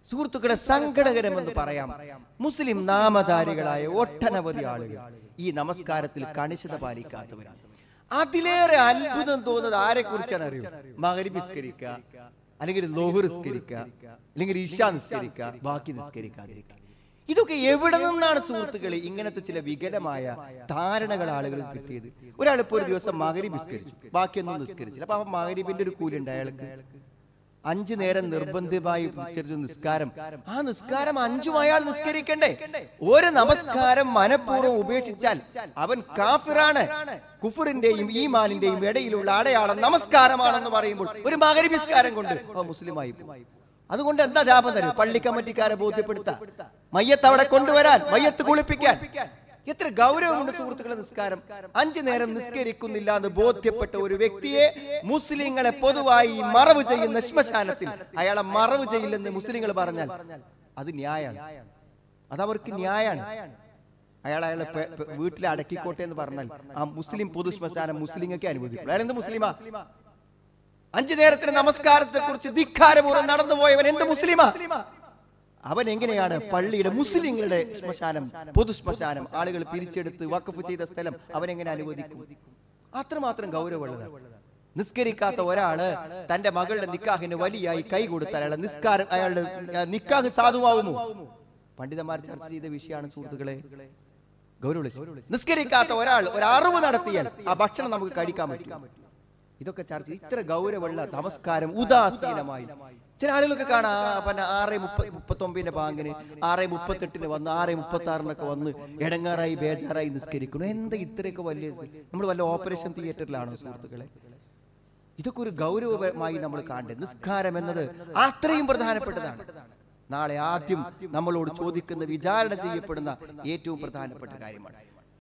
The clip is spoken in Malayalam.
സുഹൃത്തുക്കളെ സങ്കടകരമെന്ന് പറയാം മുസ്ലിം നാമധാരികളായ ഒട്ടനവധി ആളുകൾ ഈ നമസ്കാരത്തിൽ കണിശത പാലിക്കാത്തവരാണ് അതിലേറെ അത്ഭുതം തോന്നുന്നത് ആരെ കുറിച്ചാണ് അറിയോ മകരി നിസ്കരിക്കുക അല്ലെങ്കിൽ ലോഹു നിസ്കരിക്കുക അല്ലെങ്കിൽ ഇഷ നിസ്കരിക്കുക ബാക്കി നിസ്കരിക്കാതിരിക്കുക ഇതൊക്കെ എവിടെ നിന്നാണ് സുഹൃത്തുക്കളെ ഇങ്ങനത്തെ ചില വികലമായ ധാരണകൾ ആളുകൾ കിട്ടിയത് ഒരാൾ ഇപ്പോൾ ഒരു ദിവസം മകരി നിസ്കരിച്ചു ബാക്കിയൊന്നും നിസ്കരിച്ചില്ല അപ്പൊ ആ മകരിബിന്റെ ഒരു കൂലി ഉണ്ട് അയാൾക്ക് അഞ്ചു നേരം നിർബന്ധമായി നിസ്കരിച്ച നിസ്കാരം ആ നിസ്കാരം അഞ്ചും അയാൾ നിസ്കരിക്കണ്ടേ ഒരു നമസ്കാരം മനഃപൂർവ്വം ഉപേക്ഷിച്ചാൽ അവൻ കാഫിറാണ് കുഫറിന്റെയും ഈമാനിന്റെയും ഇടയിലുള്ള അടയാളം നമസ്കാരമാണെന്ന് പറയുമ്പോൾ ഒരു മകരി നിസ്കാരം കൊണ്ട് അവൻ മുസ്ലിമായി പോകും. അതുകൊണ്ട് എന്താ ജാപം തരും പള്ളി കമ്മിറ്റിക്കാരെ ബോധ്യപ്പെടുത്താൻ മയ്യത്ത് അവിടെ കൊണ്ടുവരാൻ മയ്യത്ത് കുളിപ്പിക്കാൻ എത്ര ഗൗരവമുണ്ട് സുഹൃത്തുക്കളെ നിസ്കാരം അഞ്ചു നേരം നിസ്കരിക്കുന്നില്ല എന്ന് ബോധ്യപ്പെട്ട ഒരു വ്യക്തിയെ മുസ്ലിങ്ങളെ പൊതുവായി മറവ് ചെയ്യുന്ന ശ്മശാനത്തിൽ അയാളെ മറവ് ചെയ്യില്ലെന്ന് മുസ്ലിങ്ങൾ പറഞ്ഞാൽ അത് ന്യായാണ് അത് അവർക്ക് ന്യായാണ് അയാൾ അയാളെ പെ- പെ- വീട്ടിൽ അടക്കിക്കോട്ടെ എന്ന് പറഞ്ഞാൽ ആ മുസ്ലിം പൊതു ശ്മശാനം മുസ്ലിങ്ങൾക്ക് അനുവദിക്കും അയാൾ എന്ത് മുസ്ലിമാ അഞ്ചു നേരത്തിന് നമസ്കാരത്തെ കുറിച്ച് ധിക്കാരപൂർവ്വം നടന്നുപോയവൻ എന്ത് മുസ്ലിമാ അവൻ എങ്ങനെയാണ് പള്ളിയുടെ മുസ്ലിങ്ങളുടെ ശ്മശാനം പൊതു ശ്മശാനം ആളുകൾ പിരിച്ചെടുത്ത് വഖഫ് ചെയ്ത സ്ഥലം അവൻ എങ്ങനെ അനുവദിക്കും അത്രമാത്രം ഗൗരവമുള്ളതാണ് നിസ്കരിക്കാത്ത ഒരാള് തന്റെ മകളുടെ നിക്കാഹിന് വലിയായി കൈ കൊടുത്താൽ അയാളുടെ നിസ്കാരം അയാളുടെ ആ, നിക്കാഹ് സാധുവാകുമോ പണ്ഡിതന്മാർ ചർച്ച ചെയ്ത വിഷയമാണ് സുഹൃത്തുക്കളെ ഗൗരവ നിസ്കരിക്കാത്ത ഒരാൾ ഒരു അറിവ് നടത്തിയാൽ ആ ഭക്ഷണം നമുക്ക് കഴിക്കാൻ പറ്റും ഇതൊക്കെ ചർച്ച ചെയ്ത് ഇത്ര ഗൗരവമുള്ള നമസ്കാരം ഉദാസീനമായി ചില ആളുകളൊക്കെ കാണാം ആ, പിന്നെ ആറ് മുപ്പ മുപ്പത്തൊമ്പതിന്റെ ബാങ്കിന് ആറ് മുപ്പത്തെട്ടിന് വന്ന് ആറ് മുപ്പത്തി ആറിനൊക്കെ വന്ന് ഇടങ്ങാറായി ബേജാറായി നിസ്കരിക്കുന്നു എന്താ ഇത്രയൊക്കെ വലിയ നമ്മൾ വല്ല ഓപ്പറേഷൻ തിയേറ്ററിലാണോ സുഹൃത്തുക്കളെ ഇതൊക്കെ ഒരു ഗൗരവമായി നമ്മൾ കാണേണ്ടത് നിസ്കാരം എന്നത് അത്രയും പ്രധാനപ്പെട്ടതാണ് നാളെ ആദ്യം നമ്മളോട് ചോദിക്കുന്ന വിചാരണ ചെയ്യപ്പെടുന്ന ഏറ്റവും പ്രധാനപ്പെട്ട കാര്യമാണ്